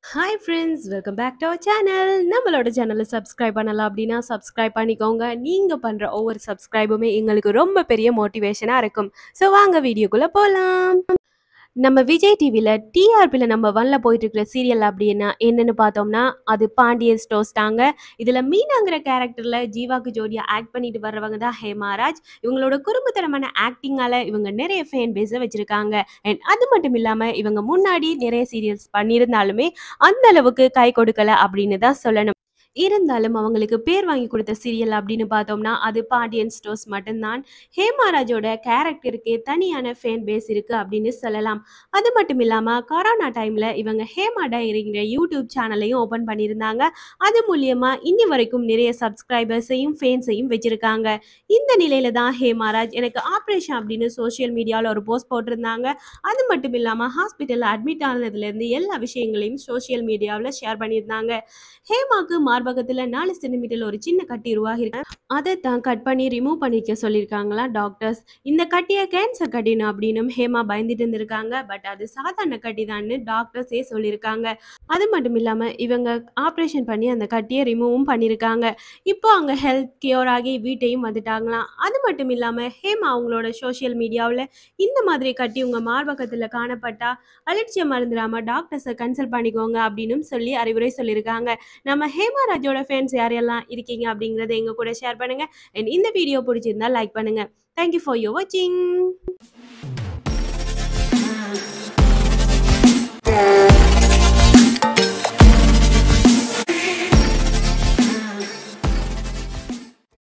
hi friends welcome back to our channel நம்மளோட சேனலை subscribe பண்ணலாம் அப்படின்னா சப்ஸ்கிரைப் பண்ணிக்கோங்க நீங்கள் பண்ணுற ஒவ்வொரு சப்ஸ்கிரைபுமே எங்களுக்கு ரொம்ப பெரிய மோட்டிவேஷனாக இருக்கும் ஸோ வாங்க வீடியோக்குள்ளே போகலாம் நம்ம விஜய் டிவியில் டிஆர்பியில் நம்ம ஒன்ல போயிட்டு இருக்கிற சீரியல் அப்படின்னா என்னன்னு பார்த்தோம்னா அது பாண்டியன் ஸ்டோர்ஸ் தாங்க இதில் மீனாங்கிற கேரக்டரில் ஜீவாக்கு ஜோடியாக ஆக்ட் பண்ணிட்டு வர்றவங்க தான் ஹேமாராஜ் இவங்களோட குறும்புத்தனமான ஆக்டிங்கால இவங்க நிறைய ஃபேன் பேஸை வச்சிருக்காங்க அண்ட் அது மட்டும் இல்லாமல் இவங்க முன்னாடி நிறைய சீரியல்ஸ் பண்ணியிருந்தாலுமே அந்த அளவுக்கு கை கொடுக்கல அப்படின்னு தான் சொல்லணும் இருந்தாலும் அவங்களுக்கு பேர் வாங்கி கொடுத்த சீரியல் அப்படின்னு பார்த்தோம்னா அது பாண்டியன் ஸ்டோர்ஸ் மட்டும்தான் ஹேமாராஜோட கேரக்டருக்கு தனியான ஃபேன் பேஸ் இருக்கு அப்படின்னு சொல்லலாம் அது மட்டும் இல்லாமல் கொரோனா டைமில் இவங்க ஹேமா டைரிங்கிற யூடியூப் சேனலையும் ஓப்பன் பண்ணியிருந்தாங்க அது மூலியமா இன்னி வரைக்கும் நிறைய சப்ஸ்கிரைபர்ஸையும் ஃபேன்ஸையும் வச்சிருக்காங்க இந்த நிலையில தான் ஹேமாராஜ் எனக்கு ஆப்ரேஷன் அப்படின்னு சோஷியல் மீடியாவில் ஒரு போஸ்ட் போட்டிருந்தாங்க அது மட்டும் இல்லாமல் ஹாஸ்பிட்டலில் அட்மிட் ஆனதுலேருந்து எல்லா விஷயங்களையும் சோஷியல் மீடியாவில் ஷேர் பண்ணியிருந்தாங்க ஹேமாக்கு மார்பகத்தில் நாலு சென்டிமீட்டர் ஒரு சின்ன கட்டி உருவாகிருக்கு அதை தான் கட் பண்ணி ரிமூவ் பண்ணிக்க சொல்லியிருக்காங்களா டாக்டர்ஸ் இந்த கட்டியை கேன்சர் கட்டினு அப்படின்னும் ஹேமா பயந்துட்டு இருந்திருக்காங்க பட் அது சாதாரண கட்டி தான்னு டாக்டர்ஸே சொல்லியிருக்காங்க அது மட்டும் இல்லாமல் இவங்க ஆப்ரேஷன் பண்ணி அந்த கட்டியை ரிமூவும் பண்ணியிருக்காங்க இப்போ அவங்க ஹெல்த் கியூர் ஆகி வீட்டையும் வந்துட்டாங்களாம் அது மட்டும் இல்லாமல் ஹேமா அவங்களோட சோஷியல் மீடியாவில் இந்த மாதிரி கட்டி உங்கள் மார்பகத்தில் காணப்பட்டா அலட்சியம் மறந்துடாம டாக்டர்ஸை கன்சல்ட் பண்ணிக்கோங்க அப்படின்னு சொல்லி அறிவுரை சொல்லியிருக்காங்க நம்ம ஹேமாராஜோட ஃபேன்ஸ் யாரெல்லாம் இருக்கீங்க அப்படிங்கிறத எங்க கூட ஷேர் பண்ணுங்க அண்ட் இந்த வீடியோ பிடிச்சிருந்தா லைக் பண்ணுங்க தேங்க்யூ ஃபார் யோர் வாட்சிங்